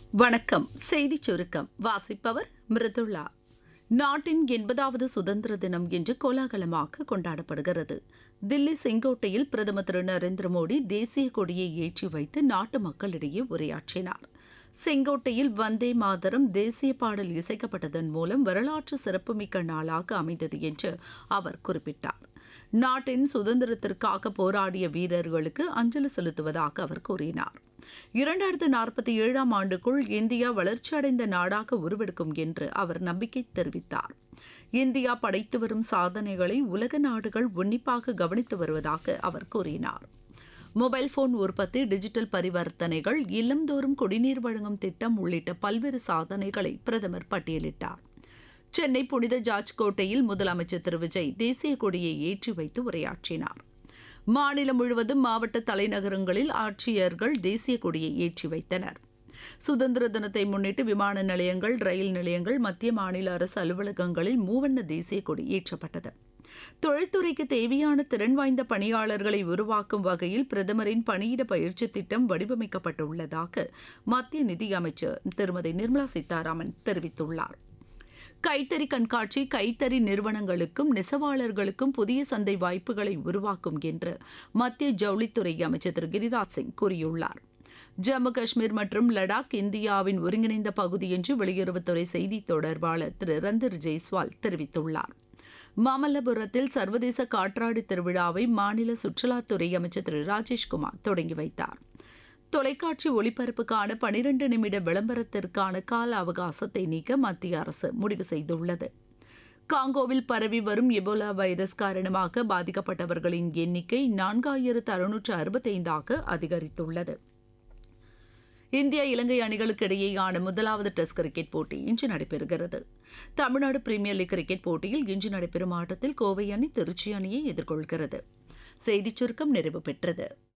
வணக்கம் செய்திச் சுருக்கம் வாசிப்பவர் மிருதுளா நாட்டின் எண்பதாவது சுதந்திர தினம் இன்று கோலாகலமாக கொண்டாடப்படுகிறது தில்லி செங்கோட்டையில் பிரதமர் திரு நரேந்திர மோடி தேசிய கொடியை ஏற்றி வைத்து நாட்டு மக்களிடையே உரையாற்றினார் செங்கோட்டையில் வந்தே மாதரம் தேசிய பாடல் இசைக்கப்பட்டதன் மூலம் வரலாற்று சிறப்புமிக்க நாளாக அமைந்தது என்று அவர் குறிப்பிட்டார் நாட்டின் சுதந்திரத்திற்காக போராடிய வீரர்களுக்கு அஞ்சலி செலுத்துவதாக அவர் கூறினார் இரண்டாயிரத்து நாற்பத்தி ஏழாம் ஆண்டுக்குள் இந்தியா வளர்ச்சியடைந்த நாடாக உருவெடுக்கும் என்று அவர் நம்பிக்கை தெரிவித்தார் இந்தியா படைத்து வரும் சாதனைகளை உலக நாடுகள் உன்னிப்பாக கவனித்து வருவதாக அவர் கூறினார் மொபைல் போன் உற்பத்தி டிஜிட்டல் பரிவர்த்தனைகள் இல்லந்தோறும் குடிநீர் வழங்கும் திட்டம் உள்ளிட்ட பல்வேறு சாதனைகளை பிரதமர் பட்டியலிட்டார் சென்னை புனித ஜார்ஜ் கோட்டையில் முதலமைச்சர் திரு விஜய் தேசிய கொடியை ஏற்றி வைத்து உரையாற்றினார் மாநிலம் முழுவதும் மாவட்ட தலைநகரங்களில் ஆட்சியர்கள் தேசிய கொடியை ஏற்றி வைத்தனர் சுதந்திர தினத்தை முன்னிட்டு விமான நிலையங்கள் ரயில் நிலையங்கள் மத்திய மாநில அரசு அலுவலகங்களில் மூவண்ண தேசிய கொடி ஏற்றப்பட்டது தொழில்துறைக்கு தேவையான திறன் வாய்ந்த பணியாளர்களை உருவாக்கும் வகையில் பிரதமரின் பணியிட பயிற்சி திட்டம் வடிவமைக்கப்பட்டுள்ளதாக மத்திய நிதியமைச்சர் திருமதி நிர்மலா சீதாராமன் தெரிவித்துள்ளார் கைத்தறி கண்காட்சி கைத்தறி நிறுவனங்களுக்கும் நெசவாளர்களுக்கும் புதிய சந்தை வாய்ப்புகளை உருவாக்கும் என்று மத்திய ஜவுளித்துறை அமைச்சர் திரு கிரிராஜ் சிங் கூறியுள்ளார் ஜம்மு காஷ்மீர் மற்றும் லடாக் இந்தியாவின் ஒருங்கிணைந்த பகுதி என்று வெளியுறவுத்துறை செய்தி தொடர்பாளர் திரு ரந்தர் ஜெய்ஸ்வால் தெரிவித்துள்ளார் மாமல்லபுரத்தில் சர்வதேச காற்றாடி திருவிழாவை மாநில சுற்றுலாத்துறை அமைச்சர் திரு ராஜேஷ்குமார் தொடங்கி வைத்தார் தொலைக்காட்சி ஒளிபரப்புக்கான பனிரண்டு நிமிட விளம்பரத்திற்கான கால அவகாசத்தை நீக்க மத்திய அரசு முடிவு செய்துள்ளது காங்கோவில் பரவி வரும் எபோலா வைரஸ் காரணமாக பாதிக்கப்பட்டவர்களின் எண்ணிக்கை நான்காயிரத்து அறுநூற்று அறுபத்தைந்தாக அதிகரித்துள்ளது இந்தியா இலங்கை அணிகளுக்கு இடையேயான முதலாவது டெஸ்ட் கிரிக்கெட் போட்டி இன்று நடைபெறுகிறது தமிழ்நாடு பிரீமியர் லீக் கிரிக்கெட் போட்டியில் இன்று நடைபெறும் ஆட்டத்தில் கோவை அணி திருச்சி அணியை எதிர்கொள்கிறது செய்திச் சுருக்கம் நிறைவு பெற்றது